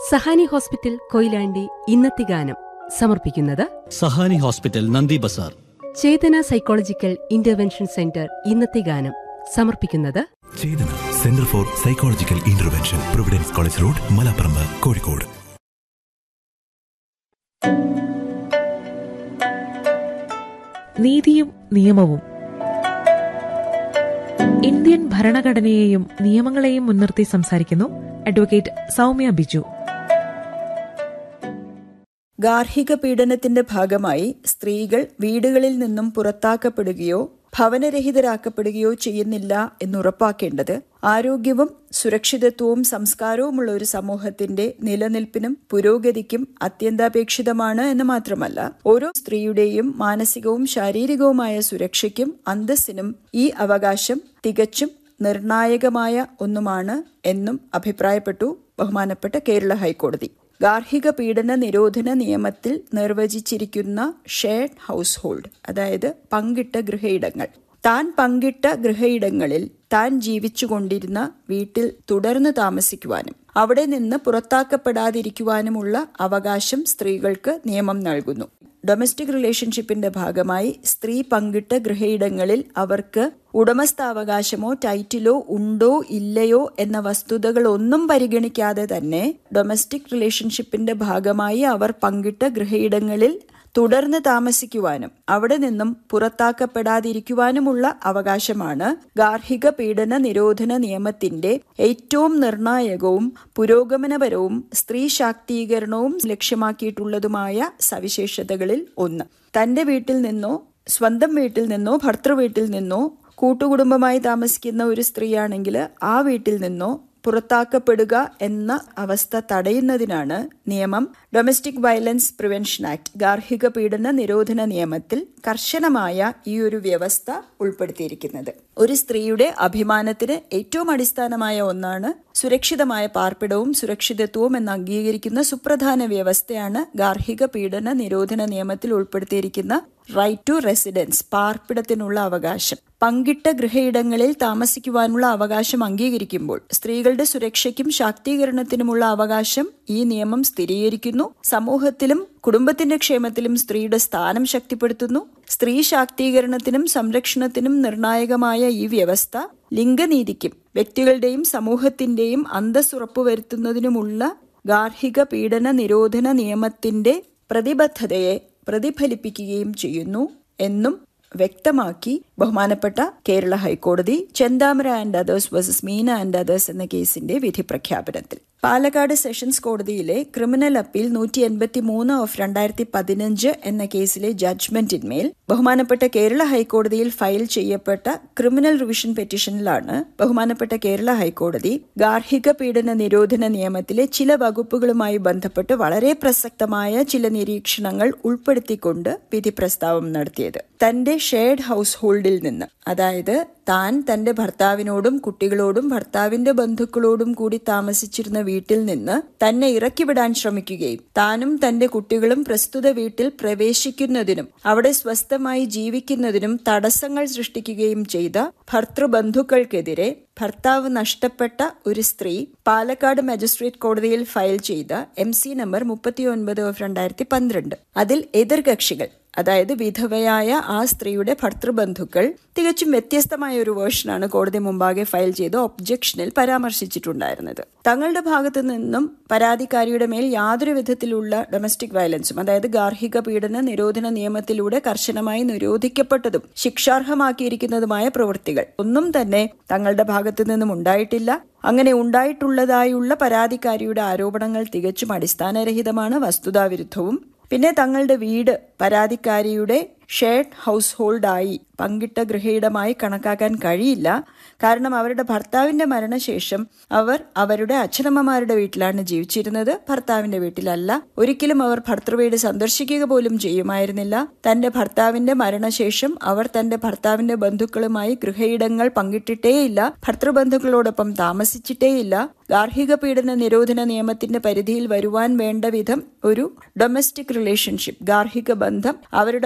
Sahani hospital Koyilandy ഇന്നത്തെ ഗാനം സമർപ്പിക്കുന്നത് Sahani hospital Nandi bazaar Chetana psychological intervention centre ഇന്നത്തെ ഗാനം സമർപ്പിക്കുന്നത് Chetana centre for psychological intervention providence college road Malaparamba Kozhikode നീതിയും നിയമവും ഇന്ത്യൻ ഭരണഘടനയെയും നിയമങ്ങളെയും മുൻനിർത്തി സംസാരിക്കുന്നു അഡ്വക്കേറ്റ് സൗമ്യ ബിജു ഗാർഹിക പീഡനത്തിന്റെ ഭാഗമായി സ്ത്രീകൾ വീടുകളിൽ നിന്നും പുറത്താക്കപ്പെടുകയോ ഭവനരഹിതരാക്കപ്പെടുകയോ ചെയ്യുന്നില്ല എന്നുറപ്പാക്കേണ്ടത് ആരോഗ്യവും സുരക്ഷിതത്വവും സംസ്കാരവുമുള്ള ഒരു സമൂഹത്തിന്റെ നിലനിൽപ്പിനും പുരോഗതിക്കും അത്യന്താപേക്ഷിതമാണ് എന്ന് മാത്രമല്ല ഓരോ സ്ത്രീയുടെയും മാനസികവും ശാരീരികവുമായ സുരക്ഷയ്ക്കും അന്തസ്സിനും ഈ അവകാശം തികച്ചും നിർണായകമായ ഒന്നുമാണ് എന്നും അഭിപ്രായപ്പെട്ടു ബഹുമാനപ്പെട്ട കേരള ഹൈക്കോടതി ഗാർഹിക പീഡന നിരോധന നിയമത്തിൽ നിർവചിച്ചിരിക്കുന്ന ഷെയർഡ് ഹൗസ് ഹോൾഡ് അതായത് പങ്കിട്ട ഗൃഹയിടങ്ങൾ താൻ പങ്കിട്ട ഗൃഹയിടങ്ങളിൽ താൻ ജീവിച്ചുകൊണ്ടിരുന്ന വീട്ടിൽ തുടർന്ന് താമസിക്കുവാനും അവിടെ നിന്ന് പുറത്താക്കപ്പെടാതിരിക്കുവാനുമുള്ള അവകാശം സ്ത്രീകൾക്ക് നിയമം നൽകുന്നു ഡൊമസ്റ്റിക് റിലേഷൻഷിപ്പിന്റെ ഭാഗമായി സ്ത്രീ പങ്കിട്ട ഗൃഹയിടങ്ങളിൽ അവർക്ക് ഉടമസ്ഥാവകാശമോ ടൈറ്റിലോ ഉണ്ടോ ഇല്ലയോ എന്ന വസ്തുതകളൊന്നും പരിഗണിക്കാതെ തന്നെ ഡൊമസ്റ്റിക് റിലേഷൻഷിപ്പിന്റെ ഭാഗമായി അവർ പങ്കിട്ട ഗൃഹയിടങ്ങളിൽ തുടർന്ന് താമസിക്കുവാനും അവിടെ നിന്നും പുറത്താക്കപ്പെടാതിരിക്കുവാനുമുള്ള അവകാശമാണ് ഗാർഹിക പീഡന നിരോധന നിയമത്തിന്റെ ഏറ്റവും നിർണായകവും പുരോഗമനപരവും സ്ത്രീ ശാക്തീകരണവും ലക്ഷ്യമാക്കിയിട്ടുള്ളതുമായ സവിശേഷതകളിൽ ഒന്ന് തന്റെ വീട്ടിൽ നിന്നോ സ്വന്തം വീട്ടിൽ നിന്നോ ഭർത്തൃ വീട്ടിൽ നിന്നോ കൂട്ടുകുടുംബമായി താമസിക്കുന്ന ഒരു സ്ത്രീയാണെങ്കിൽ ആ വീട്ടിൽ നിന്നോ പുറത്താക്കപ്പെടുക എന്ന അവസ്ഥ തടയുന്നതിനാണ് നിയമം ഡൊമസ്റ്റിക് വയലൻസ് പ്രിവെൻഷൻ ആക്ട് ഗാർഹിക പീഡന നിരോധന നിയമത്തിൽ കർശനമായ ഈ ഒരു വ്യവസ്ഥ ഉൾപ്പെടുത്തിയിരിക്കുന്നത് ഒരു സ്ത്രീയുടെ അഭിമാനത്തിന് ഏറ്റവും അടിസ്ഥാനമായ ഒന്നാണ് സുരക്ഷിതമായ പാർപ്പിടവും സുരക്ഷിതത്വവും എന്ന് അംഗീകരിക്കുന്ന സുപ്രധാന വ്യവസ്ഥയാണ് ഗാർഹിക പീഡന നിരോധന നിയമത്തിൽ ഉൾപ്പെടുത്തിയിരിക്കുന്ന റൈറ്റ് ടു റെസിഡൻസ് പാർപ്പിടത്തിനുള്ള അവകാശം പങ്കിട്ട ഗൃഹയിടങ്ങളിൽ താമസിക്കുവാനുള്ള അവകാശം അംഗീകരിക്കുമ്പോൾ സ്ത്രീകളുടെ സുരക്ഷയ്ക്കും ശാക്തീകരണത്തിനുമുള്ള അവകാശം ഈ നിയമം സ്ഥിരീകരിക്കുന്നു സമൂഹത്തിലും കുടുംബത്തിന്റെ ക്ഷേമത്തിലും സ്ത്രീയുടെ സ്ഥാനം ശക്തിപ്പെടുത്തുന്നു സ്ത്രീ ശാക്തീകരണത്തിനും സംരക്ഷണത്തിനും നിർണായകമായ ഈ വ്യവസ്ഥ ലിംഗനീതിക്കും വ്യക്തികളുടെയും സമൂഹത്തിന്റെയും അന്തസ് ഉറപ്പുവരുത്തുന്നതിനുമുള്ള ഗാർഹിക പീഡന നിരോധന നിയമത്തിന്റെ പ്രതിബദ്ധതയെ പ്രതിഫലിപ്പിക്കുകയും ചെയ്യുന്നു എന്നും വ്യക്തമാക്കി ബഹുമാനപ്പെട്ട കേരള ഹൈക്കോടതി Chenthamara and others versus Meena and others എന്ന കേസിന്റെ വിധി പ്രഖ്യാപനത്തിൽ പാലക്കാട് സെഷൻസ് കോടതിയിലെ ക്രിമിനൽ അപ്പീൽ നൂറ്റി എൺപത്തി മൂന്ന് ഓഫ് രണ്ടായിരത്തി പതിനഞ്ച് എന്ന കേസിലെ ജഡ്ജ്മെന്റിന്മേൽ ബഹുമാനപ്പെട്ട കേരള ഹൈക്കോടതിയിൽ ഫയൽ ചെയ്യപ്പെട്ട ക്രിമിനൽ റിവിഷൻ പെറ്റീഷനിലാണ് ബഹുമാനപ്പെട്ട കേരള ഹൈക്കോടതി ഗാർഹിക പീഡന നിരോധന നിയമത്തിലെ ചില വകുപ്പുകളുമായി ബന്ധപ്പെട്ട് വളരെ പ്രസക്തമായ ചില നിരീക്ഷണങ്ങൾ ഉൾപ്പെടുത്തിക്കൊണ്ട് വിധി പ്രസ്താവം നടത്തിയത് തന്റെ ഷെയർഡ് ഹൗസ് ഹോൾഡിൽ നിന്ന് അതായത് താൻ തന്റെ ഭർത്താവിനോടും കുട്ടികളോടും ഭർത്താവിന്റെ ബന്ധുക്കളോടും കൂടി താമസിച്ചിരുന്ന വീട്ടിൽ നിന്ന് തന്നെ ഇറക്കിവിടാൻ ശ്രമിക്കുകയും താനും തന്റെ കുട്ടികളും പ്രസ്തുത വീട്ടിൽ പ്രവേശിക്കുന്നതിനും അവിടെ സ്വസ്ഥമായി ജീവിക്കുന്നതിനും തടസ്സങ്ങൾ സൃഷ്ടിക്കുകയും ചെയ്ത ഭർത്തൃബന്ധുക്കൾക്കെതിരെ ഭർത്താവ് നഷ്ടപ്പെട്ട ഒരു സ്ത്രീ പാലക്കാട് മജിസ്ട്രേറ്റ് കോടതിയിൽ ഫയൽ ചെയ്ത എം സി നമ്പർ മുപ്പത്തിയൊൻപത് ഓഫ് രണ്ടായിരത്തി പന്ത്രണ്ട് അതിൽ എതിർകക്ഷികൾ അതായത് വിധവയായ ആ സ്ത്രീയുടെ ഭർത്തൃബന്ധുക്കൾ തികച്ചും വ്യത്യസ്തമായ ഒരു വേർഷനാണ് കോടതി മുമ്പാകെ ഫയൽ ചെയ്ത ഒബ്ജക്ഷനിൽ പരാമർശിച്ചിട്ടുണ്ടായിരുന്നത് തങ്ങളുടെ ഭാഗത്തു നിന്നും പരാതിക്കാരിയുടെ മേൽ യാതൊരു വിധത്തിലുള്ള ഡൊമസ്റ്റിക് വയലൻസും അതായത് ഗാർഹിക പീഡന നിരോധന നിയമത്തിലൂടെ കർശനമായി നിരോധിക്കപ്പെട്ടതും ശിക്ഷാർഹമാക്കിയിരിക്കുന്നതുമായ പ്രവൃത്തികൾ ഒന്നും തന്നെ തങ്ങളുടെ ഭാഗത്തു നിന്നും ഉണ്ടായിട്ടില്ല അങ്ങനെ ഉണ്ടായിട്ടുള്ളതായുള്ള പരാതിക്കാരിയുടെ ആരോപണങ്ങൾ തികച്ചും അടിസ്ഥാനരഹിതമാണ് വസ്തുതാവിരുദ്ധവും പിന്നെ തങ്ങളുടെ വീട് പരാതിക്കാരിയുടെ ഷെയർഡ് ഹൗസ് ഹോൾഡായി പങ്കിട്ട ഗൃഹയിടമായി കണക്കാക്കാൻ കഴിയില്ല കാരണം അവരുടെ ഭർത്താവിന്റെ മരണശേഷം അവർ അവരുടെ അച്ഛനമ്മമാരുടെ വീട്ടിലാണ് ജീവിച്ചിരുന്നത് ഭർത്താവിന്റെ വീട്ടിലല്ല ഒരിക്കലും അവർ ഭർത്തൃവീട് സന്ദർശിക്കുക പോലും ചെയ്യുമായിരുന്നില്ല തന്റെ ഭർത്താവിന്റെ മരണശേഷം അവർ തന്റെ ഭർത്താവിന്റെ ബന്ധുക്കളുമായി ഗൃഹയിടങ്ങൾ പങ്കിട്ടിട്ടേയില്ല ഭർത്തൃബന്ധുക്കളോടൊപ്പം താമസിച്ചിട്ടേയില്ല ഗാർഹിക പീഡന നിരോധന നിയമത്തിന്റെ പരിധിയിൽ വരുവാൻ വേണ്ട വിധം ഒരു ഡൊമസ്റ്റിക് റിലേഷൻഷിപ്പ് ഗാർഹിക ബന്ധം അവരുടെ